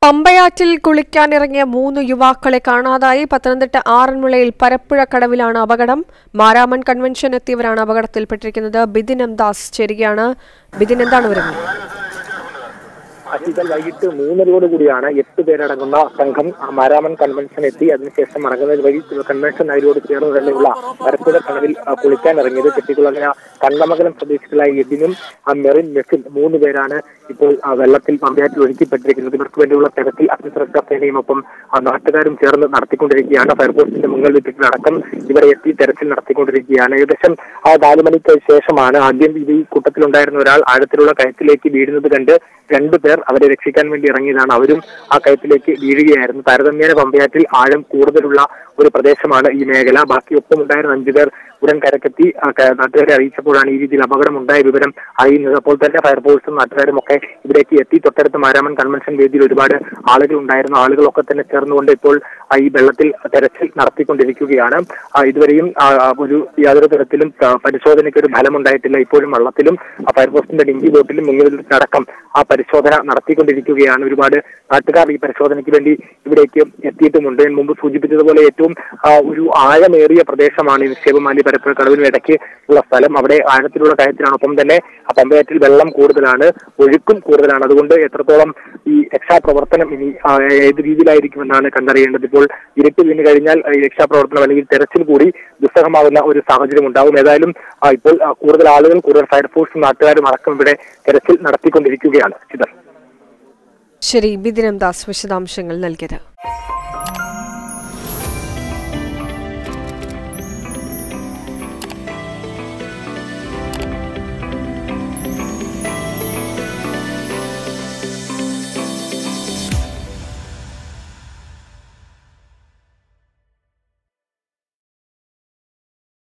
പമ്പയാറ്റിൽ കുളിക്കാനിറങ്ങിയ മൂന്ന് യുവാക്കളെ കാണാതായി പത്തനംതിട്ട ആറന്മുളയിൽ പരപ്പുഴ കടവിലാണ് അപകടം മാരാമൺ കൺവെൻഷൻ എത്തിയവരാണ് അപകടത്തിൽപ്പെട്ടിരിക്കുന്നത് ബിദിൻ എം ദാസ് ചേരുകയാണ് ബിദിൻ എന്താണ് വരുന്നത് അശീതൽ വൈകിട്ട് മൂന്നരയോട് കൂടിയാണ് എട്ട് പേരടങ്ങുന്ന സംഘം ആ മാരാമൺ കൺവെൻഷൻ എത്തി അതിനുശേഷം മടങ്ങുന്നത് വഴി കൺവെൻഷൻ നഗരോട് ചേർന്ന് തന്നെയുള്ള പരപ്പുര കടവിൽ ആ, കുളിക്കാൻ ഇറങ്ങിയത് ചെട്ടിക്കുളങ്ങര കണ്ടമംഗലം സ്വദേശികളായ എബിനും ആ, മെറിൻ മെഫിൻ മൂന്ന് പേരാണ് ഇപ്പോൾ ആ, വെള്ളത്തിൽ പമ്പയാറ്റിൽ ഒഴുക്കിപ്പെട്ടിരിക്കുന്നത് ഇവർക്ക് വേണ്ടിയുള്ള തെരച്ചിൽ അഗ്നിസുരക്ഷാ സേനയും ഒപ്പം ആ, നാട്ടുകാരും ചേർന്ന് നടത്തിക്കൊണ്ടിരിക്കുകയാണ് ഫയർഫോഴ്സിന്റെ മുങ്ങൽ വിദ്യകളടക്കം ഇവരെ എത്തി തെരച്ചിൽ നടത്തിക്കൊണ്ടിരിക്കുകയാണ് ഏകദേശം ആ നാല് മണിക്ക് ശേഷമാണ് ആദ്യം ഇത് ഈ കൂട്ടത്തിലുണ്ടായിരുന്ന ഒരാൾ ആഴത്തിലുള്ള കയത്തിലേക്ക് വീഴുന്നത് കണ്ട് രണ്ടു പേർ അവരെ രക്ഷിക്കാൻ വേണ്ടി ഇറങ്ങിയതാണ് അവരും ആ കയത്തിലേക്ക് വീഴുകയായിരുന്നു താരതമ്യേന പമ്പയാറ്റിൽ ആഴം കൂടുതലുള്ള ഒരു പ്രദേശമാണ് ഈ മേഖല ബാക്കി ഒപ്പം ഉണ്ടായിരുന്ന അഞ്ചുപേർ ഉടൻ കരക്കെത്തി ആ, ക- നാട്ടുകാരെ അറിയിച്ചപ്പോഴാണ് ഈ രീതിയിൽ അപകടമുണ്ടായ വിവരം അറിയുന്നത് അപ്പോൾ തന്നെ ഫയർഫോഴ്സും നാട്ടുകാരും ഒക്കെ ഇവിടേക്ക് എത്തി തൊട്ടടുത്ത് മാരാമൺ കൺവെൻഷൻ വേദിയിൽ ഒരുപാട് ആളുകൾ ഉണ്ടായിരുന്നു ആളുകളൊക്കെ തന്നെ ചേർന്നുകൊണ്ട് ഇപ്പോൾ ആ, ഈ വെള്ളത്തിൽ തെരച്ചിൽ നടത്തിക്കൊണ്ടിരിക്കുകയാണ് ആ, ഇതുവരെയും ആ, ആ, ഒരു യാതൊരു തരത്തിലും ആ, പരിശോധനയ്ക്ക് ഒരു ഫലമുണ്ടായിട്ടില്ല ഇപ്പോഴും വെള്ളത്തിലും ആ, ഫയർഫോഴ്സിന്റെ ഡിങ്കി ബോട്ടിലും മുങ്ങിലടക്കം ആ പരിശോധന നടത്തിക്കൊണ്ടിരിക്കുകയാണ് ഒരുപാട് നാട്ടുകാർ ഈ പരിശോധനയ്ക്ക് വേണ്ടി ഇവിടേക്ക് എത്തിയിട്ടുമുണ്ട് ഞാൻ മുമ്പ് സൂചിപ്പിച്ചതുപോലെ ഏറ്റവും ആ, ഒരു ആഴമേറിയ പ്രദേശമാണ് ഈ നിക്ഷേപമാലി പരപ്പുഴ കടവിനും ഇടയ്ക്ക് ഉള്ള സ്ഥലം അവിടെ ആഴത്തിലുള്ള കയറ്റിലാണ് ഒപ്പം തന്നെ ആ പമ്പയാറ്റിൽ വെള്ളം കൂടുതലാണ് ഒഴുക്കും കൂടുതലാണ് അതുകൊണ്ട് എത്രത്തോളം ഈ രക്ഷാപ്രവർത്തനം ഇനി ആ, ഏത് രീതിയിലായിരിക്കുമെന്നാണ് കണ്ടറിയേണ്ടത് ഇപ്പോൾ ഇരുട്ട് വീണ് കഴിഞ്ഞാൽ ഈ രക്ഷാപ്രവർത്തനം അല്ലെങ്കിൽ തെരച്ചിൽ കൂടി ദുസ്സഹമാവുന്ന ഒരു സാഹചര്യം ഉണ്ടാവും ഏതായാലും ആ, ഇപ്പോൾ ആ, കൂടുതൽ ആളുകൾ കൂടുതൽ ഫയർഫോഴ്സും നാട്ടുകാരും അടക്കം ഇവിടെ തെരച്ചിൽ നടത്തിക്കൊണ്ടിരിക്കുകയാണ് ചിതർ ശരി ബിദിൻ എം ദാസ് വിശദാംശങ്ങൾ നൽകിയത്